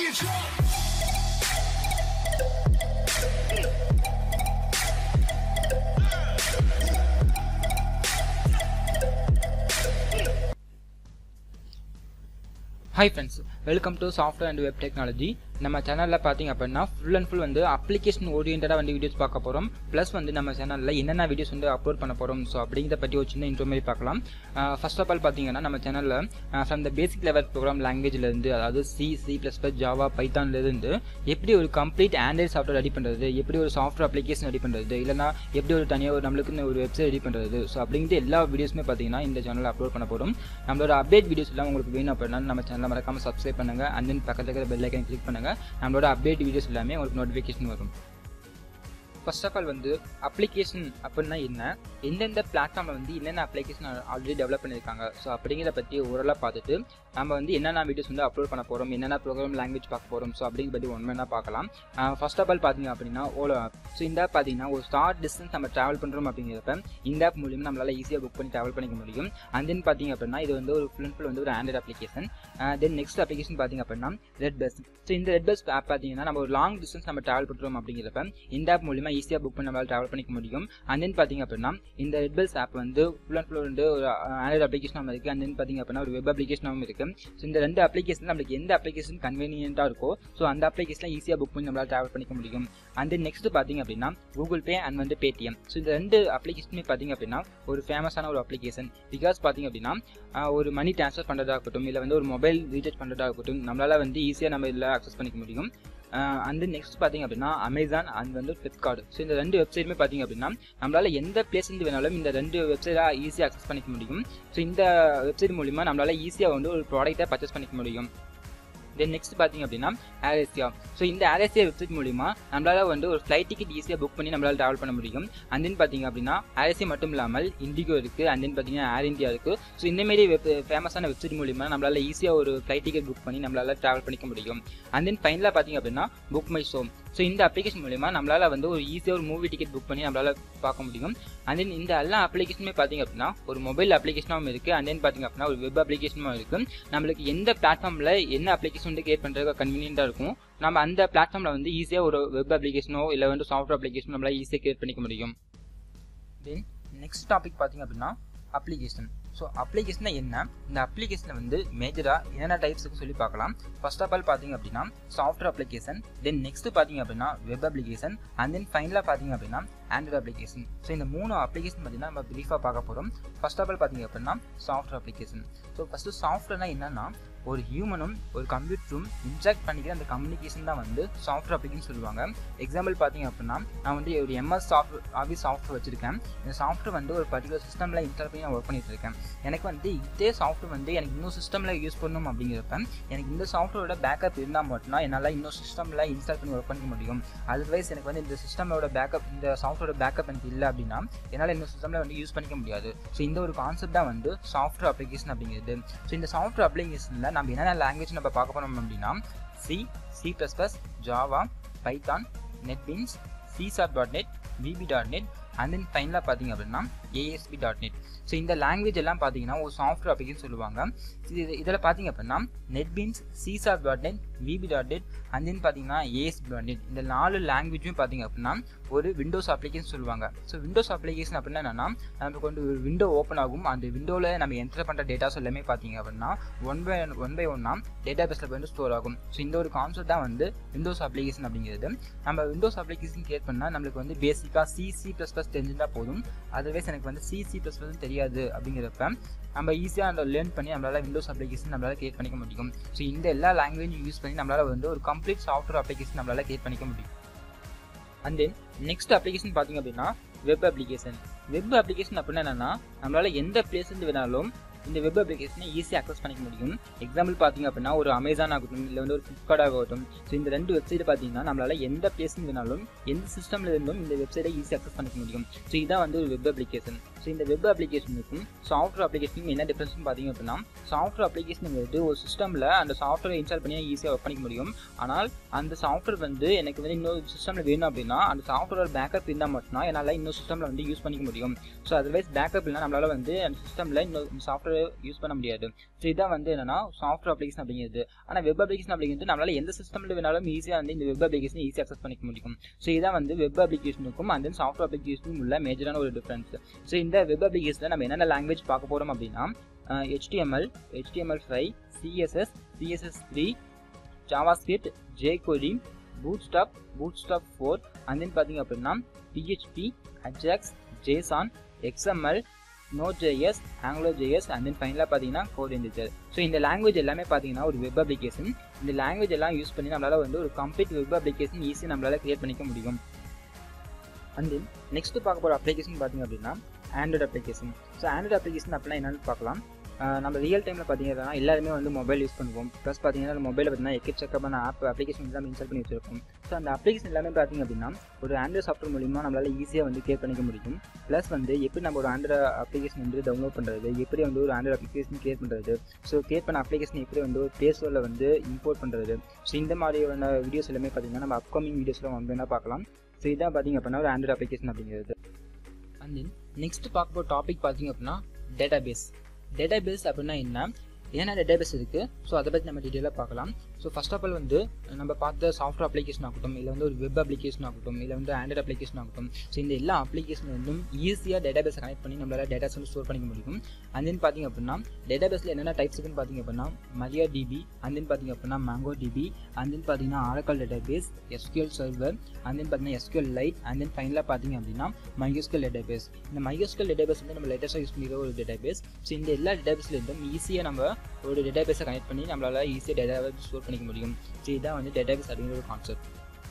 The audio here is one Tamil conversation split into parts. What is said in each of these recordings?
get drunk. Hi friends welcome to software and web technology நம்ம சேனலில் பார்த்தீங்க அப்படின்னா ஃபுல் அண்ட் ஃபுல் வந்து அப்ளிகேஷன் ஓரியன்டாக வந்து வீடியோஸ் பார்க்க போகிறோம் ப்ளஸ் வந்து நம்ம சேனலில் என்னென்ன வீடியோஸ் வந்து அப்லோட் பண்ண போகிறோம் ஸோ அப்படிங்கிறத பற்றி ஒரு சின்ன இன்ட்ரோ மாதிரி பார்க்கலாம் ஃபர்ஸ்ட் ஆஃப் ஆல் பார்த்தீங்கன்னா நம்ம சேனலில் from the basic level program லாங்குவேஜ்லேருந்து அதாவது C C plus plus Java பைத்தான்லேருந்து எப்படி ஒரு கம்ப்ளீட் ஆண்ட்ராய்ட் சாஃப்ட்வேர் ரெடி பண்ணுறது எப்படி ஒரு சாஃப்ட்வேர் அப்ளிகேஷன் ரெடி பண்ணுறது இல்லைனா எப்படி ஒரு தனியாக ஒரு நம்மளுக்குன்னு ஒரு வெப்சைட் ரெடி பண்ணுறது ஸோ அப்படிங்கிற எல்லா வீடியோஸுமே பார்த்தீங்கன்னா இந்த சேனலில் அப்லோட் பண்ண போகிறோம் நம்மளோட அப்டேட் வீடியோஸ் எல்லாம் உங்களுக்கு வேணும் அப்படின்னா நம்ம சேனலில் மறக்காமல் சப்ஸ்கிரைப் பண்ணுங்கள் அண்ட் தென் பக்கத்தில் இருக்கிற பெல் ஐக்கன் கிளிக் பண்ணுங்கள் நம்மளோட அப்டேட் வீடியோஸ் எல்லாமே உங்களுக்கு நோட்டிஃபிகேஷன் வரும் ஃபர்ஸ்ட் ஆஃப் ஆல் வந்து அப்ளிகேஷன் அப்படின்னா என்ன எந்தெந்த பிளாட்ஃபார்மில் வந்து என்னென்ன அப்ளிகேஷன் ஆல்ரெடி டெவலப் பண்ணியிருக்காங்க ஸோ அப்படிங்கிறத பற்றி ஓரளவு பார்த்துட்டு நம்ம வந்து என்னென்ன வீடியோஸ் வந்து அப்லோட் பண்ண போகிறோம் என்னென்ன ப்ரோக்ராம் லாங்குவேஜ் பார்க்க போகிறோம் ஸோ அப்படிங்கிற பற்றி ஒன்று பார்க்கலாம் ஃபர்ஸ்ட் ஆஃப் ஆல் பார்த்தீங்க அப்படின்னா ஓலோ ஆப் ஸோ இந்த ஆப் பார்த்தீங்கன்னா ஒரு ஷார்ட் டிஸ்டன்ஸ் நம்ம ட்ராவல் பண்ணுறோம் அப்படிங்கிறப்ப இந்த ஆப் மூலியமாக நம்மளால் ஈஸியாக புக் பண்ணி ட்ராவல் பண்ணிக்க முடியும் அண்ட் தென் பார்த்தீங்க அப்படின்னா இது வந்து ஒரு ஃபுல் அண்ட் ஃபுல் வந்து ஒரு Android application then next application பார்த்தீங்க அப்படின்னா ரெட் பஸ் ஸோ இந்த ரெட் பஸ் ஆப் பார்த்தீங்கன்னா நம்ம ஒரு லாங் டிஸ்டன்ஸ் நம்ம ட்ராவல் பண்ணுறோம் அப்படிங்கிறப்ப இந்த ஆப் மூலியமாக ஈஸியாக புக் பண்ணி நம்மளால் ட்ராவல் பண்ணிக்க முடியும் அண்ட் தென் பார்த்தீங்க அப்படின்னா இந்த ரெட் பஸ் ஆப் வந்து ஃபுல் அண்ட் ஃபுல் வந்து ஒரு ஆண்ட்ராய்ட் அப்ளிகேஷனாகவும் இருக்குது அண்ட் தென் பார்த்தீங்க அப்படின்னா ஒரு வெப் அப்ளிகேஷனாகவும் இருக்குது ஸோ இந்த ரெண்டு அப்ளிகேஷன் நம்மளுக்கு எந்த அப்ளிகேஷன் கன்வீனியன்ட்டாக இருக்கோ ஸோ அந்த அப்ளிகேஷன் ஈஸியாக புக் பண்ணி நம்மளால் ட்ராவல் பண்ணிக்க முடியும் அண்ட் தென் நெக்ஸ்ட் பார்த்தீங்க அப்படின்னா கூகுள் பே அண்ட் வந்து பேடிஎம் ஸோ இந்த ரெண்டு அப்ளிகேஷனுமே பார்த்தீங்க அப்படின்னா ஒரு ஃபேமஸான ஒரு அப்ளிகேஷன் பிகாஸ் பார்த்தீங்க அப்படின்னா ஒரு மணி ட்ரான்ஸ்ஃபர் பண்ணுறதா இருக்கட்டும் இல்லை வந்து ஒரு மொபைல் ரீசார்ஜ் பண்ணுறதா இருக்கட்டும் நம்மளால் வந்து ஈஸியாக நம்ம இதில் அக்சஸ் பண்ணிக்க முடியும் அண்ட் நெக்ஸ்ட் பார்த்தீங்க அப்படின்னா அமேசான் அண்ட் வந்து ஃப்ளிப்கார்ட் ஸோ இந்த ரெண்டு வெப்சைட்டுமே பார்த்தீங்க அப்படின்னா நம்மளால் எந்த பிளேஸ்லேருந்து வேணாலும் இந்த ரெண்டு வெப்சைட்டாக ஈஸியாக அக்சஸ் பண்ணிக்க முடியும் ஸோ இந்த வெப்சைட் மூலிமா நம்மளால் ஈஸியாக வந்து ஒரு ப்ராடக்ட்டை பர்ச்சேஸ் பண்ணிக்க முடியும் தென் நெக்ஸ்ட் பார்த்தீங்க அப்படின்னா ஏரேசியா ஸோ இந்த ஏரேசியா வெப்சைட் மூலிமா நம்மளால் வந்து ஒரு ஃப்ளைட் டிக்கெட் ஈஸியாக புக் பண்ணி நம்மளால் ட்ராவல் பண்ண முடியும் அண்ட் தென் பார்த்தீங்க அப்படின்னா ஏரேசியா மட்டும் இல்லாமல் இண்டிகோ இருக்குது அண்ட் தென் பார்த்தீங்கன்னா ஏர் இந்தியா இருக்குது ஸோ இந்தமாரி வெப் ஃபேமஸான வெப்சைட் மூலிமா நம்மளால் ஈஸியாக ஒரு ஃப்ளைட் டிக்கெட் புக் பண்ணி நம்மளால் ட்ராவல் பண்ணிக்க முடியும் அண்ட் தென் ஃபைனலாக பார்த்தீங்க அப்படின்னா புக் மை ஷோ ஸோ இந்த அப்ளிகேஷன் மூலிமா நம்மளால் வந்து ஒரு ஈஸியாக ஒரு மூவி டிக்கெட் புக் பண்ணி நம்மளால் பார்க்க முடியும் அண்ட் தென் இந்த எல்லா அப்ளிகேஷனுமே பார்த்தீங்க அப்படின்னா ஒரு மொபைல் அப்ளிகேஷனாகவும் இருக்குது அண்ட் தென் பார்த்தீங்க அப்படின்னா ஒரு வெப் அப்ளிகேஷனும் இருக்குது நம்மளுக்கு எந்த பிளாட்ஃபார்மில் என்ன அப்ளிகேஷன் வந்து கிரியேட் பண்ணுறதுக்கு கன்வீனியண்ட்டாக இருக்கும் நம்ம அந்த பிளாட்ஃபார்மில் வந்து ஈஸியாக ஒரு வெப் அப்ளிகேஷனோ இல்லை வந்து சாஃப்ட்வேர் அப்ளிகேஷனோ நம்மளால் ஈஸியாக கிரியேட் பண்ணிக்க முடியும் தென் நெக்ஸ்ட் டாபிக் பார்த்தீங்க அப்படின்னா அப்ளிகேஷன் ஸோ அப்ளிகேஷன் என்ன இந்த அப்ளிகேஷனை வந்து மேஜராக என்னென்ன டைப்ஸுக்கு சொல்லி பார்க்கலாம் ஃபர்ஸ்ட் ஆஃப் ஆல் பார்த்தீங்க அப்படின்னா சாஃப்ட்வேர் அப்ளிகேஷன் தென் நெக்ஸ்ட் பார்த்தீங்க அப்படின்னா வெப் அப்ளிகேஷன் அண்ட் தென் ஃபைனலாக பார்த்தீங்க அப்படின்னா ஆண்ட்ராய்ட் அப்ளிகேஷன் ஸோ இந்த மூணு அப்ளிகேஷன் பார்த்தீங்கன்னா நம்ம ப்ரீஃபாக பார்க்க போகிறோம் ஃபர்ஸ்ட் ஆஃப் ஆல் பார்த்தீங்க அப்படின்னா சாஃப்ட்வேர் அப்ளிகேஷன் ஸோ ஃபஸ்ட்டு சாஃப்ட்வேர்னா என்னன்னா ஒரு ஹியூமனும் ஒரு கம்ப்யூட்டரும் இன்ட்ராக்ட் பண்ணிக்கிற அந்த கம்யூனிகேஷன் தான் வந்து சாஃப்ட்வேர் அப்ளிகேஷன் சொல்லுவாங்க எக்ஸாம்பிள் பார்த்தீங்க அப்படின்னா நான் வந்து ஒரு எம்எஸ் சாஃப்ட்வேர் ஆஃபீஸ் சாஃப்ட்வேர் வச்சிருக்கேன் இந்த சாஃப்ட்வேர் வந்து ஒரு பர்டிகுலர் சிஸ்டமில் இன்ஸ்டால் பண்ணி நான் ஒர்க் பண்ணிட்டு இருக்கேன் எனக்கு வந்து இதே சாஃப்ட்வேர் வந்து எனக்கு இன்னும் சிஸ்டமில் யூஸ் பண்ணணும் அப்படிங்கிறப்ப எனக்கு இந்த சாஃப்ட்வேரோட பேக்கப் இருந்தால் மட்டும்தான் என்னால் இன்னும் சிஸ்டமில் இன்ஸ்டால் பண்ணி ஒர்க் பண்ணிக்க முடியும் அதர்வைஸ் எனக்கு வந்து இந்த சிஸ்டமோட பேக்கப் இந்த சாஃப்ட்வேரோட பேக்கப் எனக்கு இல்லை அப்படின்னா என்னால் இந்த சிஸ்டமில் வந்து யூஸ் பண்ணிக்க முடியாது ஸோ இந்த ஒரு கான்செப்ட் தான் வந்து சாஃப்ட்வேர் அப்ளிகேஷன் அப்படிங்கிறது ஸோ இந்த சாஃப்ட்வேர் அப்ளிகேஷனில் நம்ம என்னென்ன லாங்குவேஜ் நம்ம பார்க்க போனோம் அப்படின்னா C C plus plus Java Python NetBeans C sharp dot net VB dot net and then ஃபைனலாக பார்த்தீங்க அப்படின்னா ஏஎஸ்பி டாட் நெட் ஸோ இந்த லாங்குவேஜ் எல்லாம் பார்த்தீங்கன்னா ஒரு சாஃப்ட்வேர் அப்ளிகேஷன் சொல்லுவாங்க இது இதில் பார்த்தீங்க அப்படின்னா NetBeans C sharp dot net VB dot net and then பார்த்தீங்கன்னா ஏஎஸ்பி டாட் நெட் இந்த நாலு லாங்குவேஜும் பார்த்தீங்க அப்படின்னா ஒரு விண்டோஸ் அப்ளிகேஷன் சொல்லுவாங்க ஸோ விண்டோஸ் அப்ளிகேஷன் அப்படின்னா என்னன்னா நமக்கு வந்து ஒரு விண்டோ ஓப்பன் ஆகும் அந்த விண்டோவில் நம்ம என்டர் பண்ணுற டேட்டாஸ் எல்லாமே பார்த்தீங்க அப்படின்னா ஒன் பை ஒன் பை ஒன்னா டேட்டா பேஸில் வந்து ஸ்டோர் ஆகும் ஸோ இந்த ஒரு கான்செப்ட் தான் வந்து விண்டோஸ் அப்ளிகேஷன் அப்படிங்கிறது நம்ம விண்டோஸ் அப்ளிகேஷன் கிரியேட் பண்ணால் நம்மளுக்கு வந்து பேசிக்காக சி சி ப்ளஸ் ப்ளஸ் தெரிஞ்சிருந்தால் போதும் அதர்வைஸ் எனக்கு வந்து சி சி ப்ளஸ் ப்ளஸ் தெரியாது அப்படிங்கிறப்ப நம்ம ஈஸியாக அந்த லேர்ன் பண்ணி நம்மளால் விண்டோஸ் அப்ளிகேஷன் நம்மளால் கிரியேட் பண்ணிக்க முடியும் ஸோ இந்த எல்லா லாங்குவேஜும் யூஸ் பண்ணி நம்மளால் வந்து ஒரு கம்ப்ளீட் சாஃப்ட்வேர் அப்ளிகேஷன் நம்மளால் கிரியேட் பண்ணிக்க முடியும் அண்ட் தென் நெக்ஸ்ட் அப்ளிகேஷன் பார்த்தீங்க அப்படின்னா வெப் அப்ளிகேஷன் வெப் அப்ளிகேஷன் அப்படின்னா என்னன்னா நம்மளால எந்த பிளேஸ்லேருந்து வேணாலும் இந்த வெப் அப்ளிகேஷனை ஈஸியாக அக்சஸ் பண்ணிக்க முடியும் எக்ஸாம்பிள் பார்த்தீங்க அப்படின்னா ஒரு அமேசான் ஆகட்டும் இல்லை வந்து ஒரு ஃப்ளிப்கார்ட் ஆகட்டும் ஸோ இந்த ரெண்டு வெப்சைட் பார்த்தீங்கன்னா நம்மளால எந்த பிளேஸ்லேருந்து வேணாலும் எந்த சிஸ்டம்ல இருந்தும் இந்த வெப்சைட்டை ஈஸியாக அக்சஸ் பண்ணிக்க முடியும் ஸோ இதான் வந்து ஒரு வெப் அப்ளிகேஷன் ஸோ இந்த வெப் அப்ளிகேஷனுக்கும் சாஃப்ட்வேர் அப்ளிகேஷனுக்கும் என்ன டிஃப்ரென்ஸ்னு பார்த்தீங்க அப்படின்னா சாஃப்ட்வேர் அப்ளிகேஷனுங்கிறது ஒரு சிஸ்டமில் அந்த சாஃப்ட்வேர் இன்ஸ்டால் பண்ணி ஈஸியாக ஒர்க் பண்ணிக்க முடியும் ஆனால் அந்த சாஃப்ட்வேர் வந்து எனக்கு வந்து இன்னொரு சிஸ்டமில் வேணும் அப்படின்னா அந்த சாஃப்ட்வேர் பேக்கப் இருந்தால் மட்டும்தான் என்னால் இன்னொரு சிஸ்டமில் வந்து யூஸ் பண்ணிக்க முடியும் ஸோ அதர்வைஸ் பேக்கப் இல்லைனா நம்மளால் வந்து அந்த சிஸ்டமில் இன்னொரு சாஃப்ட்வேர் யூஸ் பண்ண முடியாது ஸோ இதான் வந்து என்னன்னா சாஃப்ட்வேர் அப்ளிகேஷன் அப்படிங்கிறது ஆனால் வெப் அப்ளிகேஷன் அப்படிங்கிறது நம்மளால் எந்த சிஸ்டமில் வேணாலும் ஈஸியாக வந்து இந்த வெப் அப்ளிகேஷன் ஈஸியாக அக்சஸ் பண்ணிக்க முடியும் ஸோ இதான் வந்து வெப் அப்ளிகேஷனுக்கும் அண்ட் தென் சாஃப்ட்வேர் அப்ளிகேஷனுக்கும் உள்ள மேஜரான ஒரு டிஃப்ரென்ஸ் ஸோ இந்த வெப் அப்ளிகேஷனில் நம்ம என்னென்ன லாங்குவேஜ் பார்க்க போகிறோம் அப்படின்னா HTML HTML five CSS CSS three JavaScript jQuery bootstrap bootstrap four and then பார்த்தீங்க அப்படின்னா PHP Ajax JSON XML Node JS Angular JS and then ஃபைனலாக பார்த்தீங்கன்னா கோட் இண்டிஜர் ஸோ இந்த லாங்குவேஜ் எல்லாமே பார்த்தீங்கன்னா ஒரு வெப் அப்ளிகேஷன் இந்த லாங்குவேஜ் எல்லாம் யூஸ் பண்ணி நம்மளால் வந்து ஒரு கம்ப்ளீட் வெப் அப்ளிகேஷன் ஈஸியாக நம்மளால் கிரியேட் பண்ணிக்க முடியும் அண்ட் தென் நெக்ஸ்ட் பார்க்க போகிற அப்ளிகேஷன் பார்த்தீங்க அப்படின்னா Android application so Android application அப்படின்னா என்னென்னு பார்க்கலாம் நம்ம ரியல் டைமில் பார்த்தீங்கன்னா எல்லாருமே வந்து மொபைல் யூஸ் பண்ணுவோம் ப்ளஸ் பார்த்தீங்கன்னா மொபைலில் பார்த்தீங்கன்னா எக்கச்சக்கமான ஆப் அப்ளிகேஷன் எல்லாமே இன்ஸ்டால் பண்ணி வச்சிருக்கோம் ஸோ அந்த அப்ளிகேஷன் எல்லாமே பார்த்தீங்க அப்படின்னா ஒரு ஆண்ட்ராய்ட் சாஃப்ட்வேர் மூலிமா நம்மளால் ஈஸியாக வந்து கிரியேட் பண்ணிக்க முடியும் ப்ளஸ் வந்து எப்படி நம்ம ஒரு ஆண்ட்ராய்ட் அப்ளிகேஷன் வந்து டவுன்லோட் பண்ணுறது எப்படி வந்து ஒரு ஆண்ட்ராய்ட் அப்ளிகேஷன் கிரியேட் பண்ணுறது ஸோ கிரியேட் பண்ண அப்ளிகேஷன் எப்படி வந்து ஒரு ப்ளே ஸ்டோரில் வந்து இம்போர்ட் பண்ணுறது ஸோ இந்த மாதிரியான வீடியோஸ் எல்லாமே பார்த்தீங்கன்னா நம்ம அப்கமிங் வீடியோஸில் வந்து என்ன பார்க்கலாம் ஸோ இதான் பார்த்தீங்க அப்படின்னா ஒரு ஆண்ட்ராய்ட் அப்ளிகேஷன் அப்படிங்கிறது அண்ட் தென் நெக்ஸ்ட் பார்க்க போகிற டாபிக் பார்த்தீங்க அப்படின்னா டேட்டா பேஸ் டேட்டா பேஸ் அப்படின்னா என்ன என்ன டேட்டா பேஸ் இருக்குது ஸோ அதை பற்றி நம்ம டீட்டெயிலாக பார்க்கலாம் ஸோ ஃபஸ்ட் ஆஃப் ஆல் வந்து நம்ம பார்த்த சாஃப்ட்வேர் அப்ளிகேஷன் ஆகட்டும் இல்லை வந்து ஒரு வெப் அப்ளிகேஷன் ஆகட்டும் இல்லை வந்து ஆண்ட்ராய்ட் அப்ளிகேஷன் ஆகட்டும் ஸோ இந்த எல்லா அப்ளிகேஷன் வந்து ஈஸியாக டேட்டா பேஸை கனெக்ட் பண்ணி நம்மளால் டேட்டாஸ் வந்து ஸ்டோர் பண்ணிக்க முடியும் அண்ட் தென் பார்த்திங்க அப்படின்னா டேட்டா பேஸில் என்னென்ன டைப்ஸ் இருக்குன்னு பார்த்திங்க அப்படின்னா மரியா டிபி அண்ட் தென் பார்த்திங்க அப்படின்னா மேங்கோ டிபி அண்ட் தென் பார்த்தீங்கன்னா Oracle database SQL server and then பார்த்தீங்கன்னா எஸ்கியூஎல் லைட் அண்ட் தென் ஃபைனலாக பார்த்திங்க அப்படின்னா மைஎஸ்கியூஎல் டேட்டா பேஸ் இந்த மைஎஸ்கியூஎல் டேட்டா பேஸ் வந்து நம்ம லேட்டஸ்ட்டாக யூஸ் பண்ணிக்கிற ஒரு டேட்டா பேஸ் ஸோ இந்த எல்லா டேட்டா பேஸ்லேருந்தும் ஈஸியாக நம்ம ஒரு டேட்டா பேஸை கனெக்ட் பண்ணி நம்மளால் ஈஸியாக டேட்டாவை ஸ்டோர் பண்ணிக்க முடியும் ஸோ இதுதான் வந்து டேட்டா பேஸ் அப்படிங்கிற ஒரு கான்செப்ட்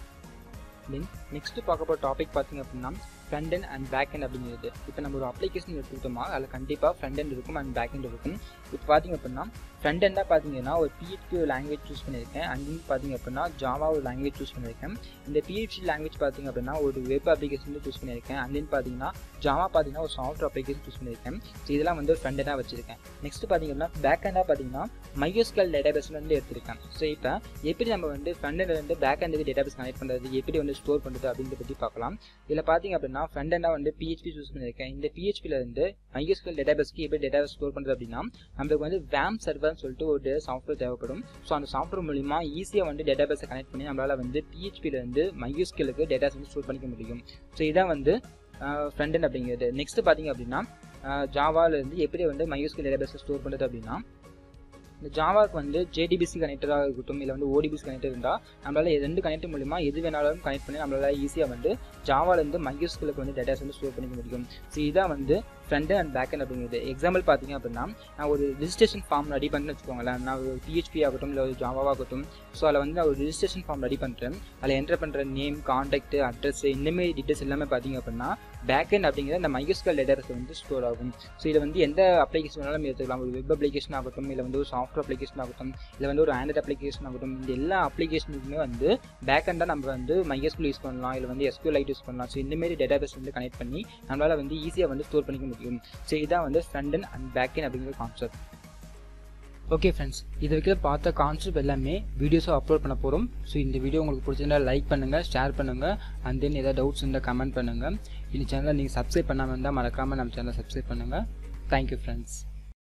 தென் நெக்ஸ்ட் பார்க்க போகிற டாபிக் பார்த்திங்க அப்படின்னா front end and back and அப்படிங்கிறது இப்போ நம்ம ஒரு அப்ளிகேஷன் எடுத்துக்கிட்டோமா அதில் கண்டிப்பாக ஃப்ரண்ட் அண்ட் இருக்கும் அண்ட் பேக் அண்ட் இருக்கும் இப்போ பார்த்திங்க அப்படின்னா ஃப்ரண்ட் எண்டாக பார்த்தீங்கன்னா ஒரு பிஹெச்பி ஒரு லாங்குவேஜ் சூஸ் பண்ணியிருக்கேன் அண்ட் தென் பார்த்திங்க அப்படின்னா ஜாவா ஒரு லாங்குவேஜ் சூஸ் பண்ணியிருக்கேன் இந்த பிஹெச்பி லாங்குவேஜ் பார்த்திங்க அப்படின்னா ஒரு வெப் அப்ளிகேஷன் சூஸ் பண்ணியிருக்கேன் அண்ட் தென் பார்த்தீங்கன்னா ஜாவா பார்த்தீங்கன்னா ஒரு சாஃப்ட்வேர் அப்ளிகேஷன் சூஸ் பண்ணியிருக்கேன் ஸோ இதெல்லாம் வந்து ஃப்ரண்ட் எண்டாக வச்சிருக்கேன் நெக்ஸ்ட் பார்த்தீங்கன்னா பேக் எண்டாக பார்த்தீங்கன்னா மையோஸ்கல் டேட்டா பேஸ்லேருந்து எடுத்திருக்கேன் ஸோ இப்போ எப்படி நம்ம வந்து ஃப்ரண்ட் எண்ட்லேருந்து பேக் எண்டுக்கு டேட்டா பேஸ் கனெக்ட் பண்ணுறது எப்படி வந்து ஸ்டோர் பண்ணுறது அப்படின்றத பற்றி பார்க்கலாம் இதில் பார்த்தீங்க அப்படின்னா ஃப்ரண்ட் எண்டாக வந்து பிஹெச்பி சூஸ் பண்ணியிருக்கேன் இந்த பிஹெச்பியில் இருந்து மையோஸ்கல் டேட்டா பேஸ்க்கு எப்படி டேட்டா ஸ்டோர் பண்ணுறது அப்படின்னா நம்மளுக்கு வந்து வேம் சர்வர்னு சொல்லிட்டு ஒரு சாஃப்ட்வேர் தேவைப்படும் ஸோ அந்த சாஃப்ட்வேர் மூலிமா ஈஸியாக வந்து டேட்டா பேஸை கனெக்ட் பண்ணி நம்மளால் வந்து பிஹெச்பியிலேருந்து மையூஸ்கலுக்கு டேட்டாஸ் வந்து ஸ்டோர் பண்ணிக்க முடியும் ஸோ இதான் வந்து ஃப்ரண்ட் அண்ட் அப்படிங்கிறது நெக்ஸ்ட் பார்த்தீங்க அப்படின்னா ஜாவாலேருந்து எப்படி வந்து மையூஸ்கல் டேட்டா பேஸை ஸ்டோர் பண்ணுறது அப்படின்னா இந்த ஜாவாக்கு வந்து ஜேடிபிசி கனெக்டராக இருக்கட்டும் இல்லை வந்து ஓடிபிசி கனெக்டர் இருந்தால் நம்மளால் ரெண்டு கனெக்டர் மூலிமா எது வேணாலும் கனெக்ட் பண்ணி நம்மளால் ஈஸியாக வந்து ஜாவாலேருந்து மையூஸ்களுக்கு வந்து டேட்டாஸ் வந்து ஸ்டோர் பண்ணிக்க முடியும் ஸோ இதான் வந்து ஃப்ரண்ட் அண்ட் பேக் அண்ட் அப்படிங்கிறது எக்ஸாம்பிள் பார்த்தீங்க அப்படின்னா நான் ஒரு ரிஜிஸ்ட்ரேஷன் ஃபார்ம் ரெடி பண்ணுறேன்னு வச்சுக்கோங்களேன் நான் ஒரு பிஹெச்பி ஆகட்டும் இல்லை ஒரு ஜாவாகட்டும் ஸோ அதில் வந்து நான் ஒரு ரிஜிஸ்ட்ரேஷன் ஃபார்ம் ரெடி பண்ணுறேன் அதில் என்டர் பண்ணுற நேம் காண்டாக்ட் அட்ரஸ் இந்தமாரி டீட்டெயில்ஸ் எல்லாமே பார்த்தீங்க அப்படின்னா பேக் அண்ட் அப்படிங்கிற இந்த மையூஸ்கல் டேட்டாஸ் வந்து ஸ்டோர் ஆகும் ஸோ இதை வந்து எந்த அப்ளிகேஷன் வேணாலும் எடுத்துக்கலாம் ஒரு வெப் அப்ளிகேஷன் ஆகட்டும் இல்லை வந்து ஒரு சாஃப்ட்வேர் அப்ளிகேஷன் ஆகட்டும் இல்லை வந்து ஒரு ஆண்ட்ராய்ட் அப்ளிகேஷன் ஆகட்டும் இந்த எல்லா அப்ளிகேஷனுக்குமே வந்து பேக் அண்டாக நம்ம வந்து மைஎஸ்கியூல் யூஸ் பண்ணலாம் இல்லை வந்து எஸ்கியூ லைட் யூஸ் பண்ணலாம் ஸோ இந்தமாரி டேட்டா பேஸ் வந்து கனெக்ட் பண்ணி நம்மளால் வந்து ஈஸியாக வந்து ஸ்டோர் பண்ணிக்க முடியும் ஸோ இதுதான் வந்து front end and back end அப்படிங்கிற கான்செப்ட் ஓகே ஃப்ரெண்ட்ஸ் இது வரைக்கும் பார்த்த கான்செப்ட் எல்லாமே வீடியோஸும் அப்லோட் பண்ண போகிறோம் ஸோ இந்த வீடியோ உங்களுக்கு பிடிச்சிருந்தா லைக் பண்ணுங்கள் ஷேர் பண்ணுங்கள் அண்ட் தென் ஏதாவது டவுட்ஸ் இருந்தால் கமெண்ட் பண்ணுங்கள் இந்த சேனலை நீங்கள் சப்ஸ்கிரைப் பண்ணாமல் இருந்தால் மறக்காமல் நம்ம சேனலை சப்ஸ்கிரைப் பண்ணுங்கள் தேங்க்யூ ஃப்ரெண்ட்ஸ்